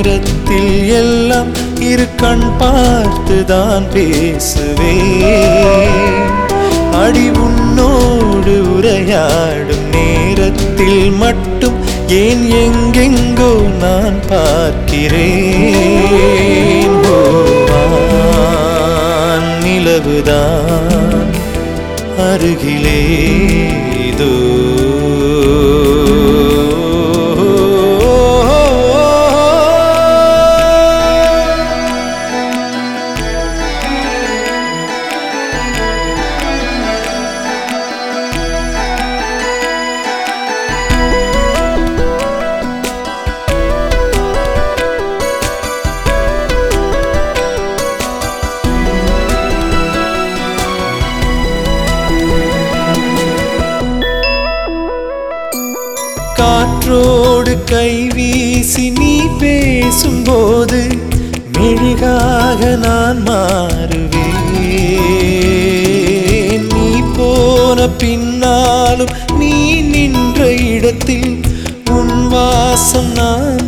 நேரத்தில் எல்லாம் இரு கண் பார்த்துதான் பேசுவேன் அடி உன்னோடு உரையாடும் நேரத்தில் மட்டும் ஏன் எங்கெங்கோ நான் பார்க்கிறேன் ஓ, வான் நிலவுதான் அருகிலே இதோ காற்றோடு கைவீசி நீ பேசும்போது மெழுகாக நான் மாறுவேன் நீ போன பின்னாலும் நீ நின்ற இடத்தில் உன் வாசம் நான்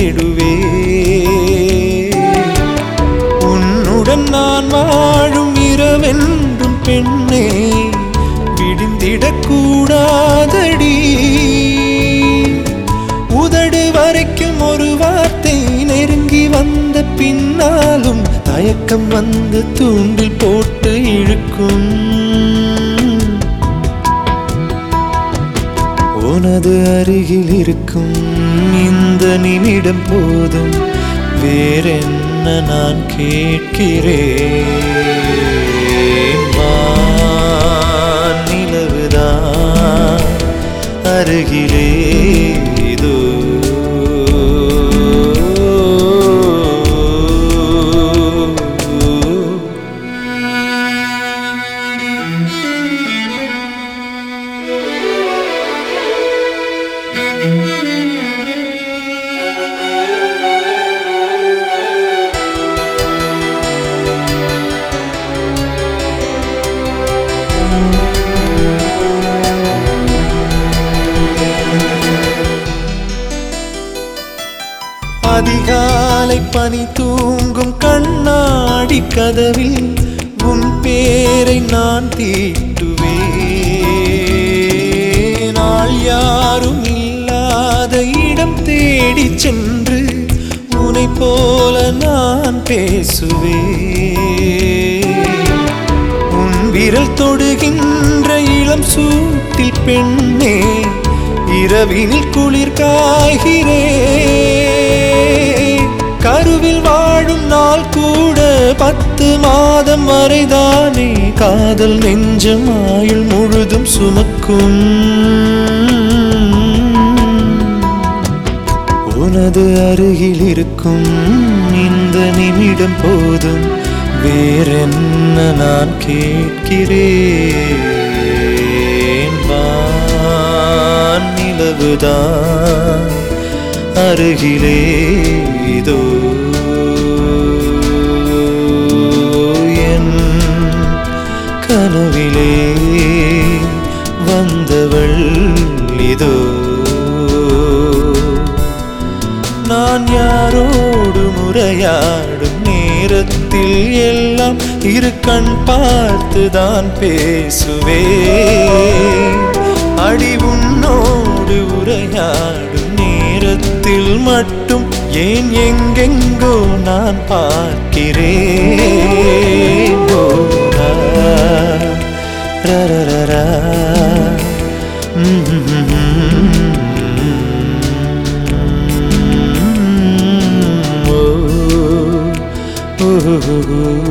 தேடுவேன் உன்னுடன் நான் வாழும் இரவென்றும் பெண்ணே விடிந்திடக்கூடாதடி உதடு வரைக்கும் ஒரு வார்த்தை நெருங்கி வந்த பின்னாலும் தயக்கம் வந்து தூண்டில் போட்டு இழுக்கும் உனது அருகில் இருக்கும் இந்த நிமிடம் போதும் வேறென்ன நான் கேட்கிறேன் வான் நிலவுதான் அருகிலே இதோ அதிகாலை பனி தூங்கும் கண்ணாடி கதவில் உன் பேரை நான் தீட்டுவேன் நாள் யாரும் இல்லாத இடம் தேடி சென்று உனை போல நான் பேசுவேன் உன் விரல் தொடுகின்ற இளம் சூட்டில் பெண்ணே இரவினில் குளிர் காய்கிறே கருவில் வாழும் நாள் கூட பத்து மாதம் வரைதானே காதல் நெஞ்சம் ஆயுள் முழுதும் சுமக்கும் உனது அருகில் இருக்கும் இந்த நிமிடம் போதும் வேறென்ன நான் கேட்கிறேன் வான் நிலவுதான் அருகிலே இதோ என் கனவிலே வந்தவள் இதோ நான் யாரோடு முறையாடும் நேரத்தில் எல்லாம் இரு கண் பார்த்துதான் பேசுவேன் அடி உன்னோடு உரையாடும் நேரத்தில் மட்டும் ஏன் எங்கெங்கோ நான் பார்க்கிறேன் ஓ, ரா, ரரரரா, ம், ஓ, ஓ, ஓ, ஓ.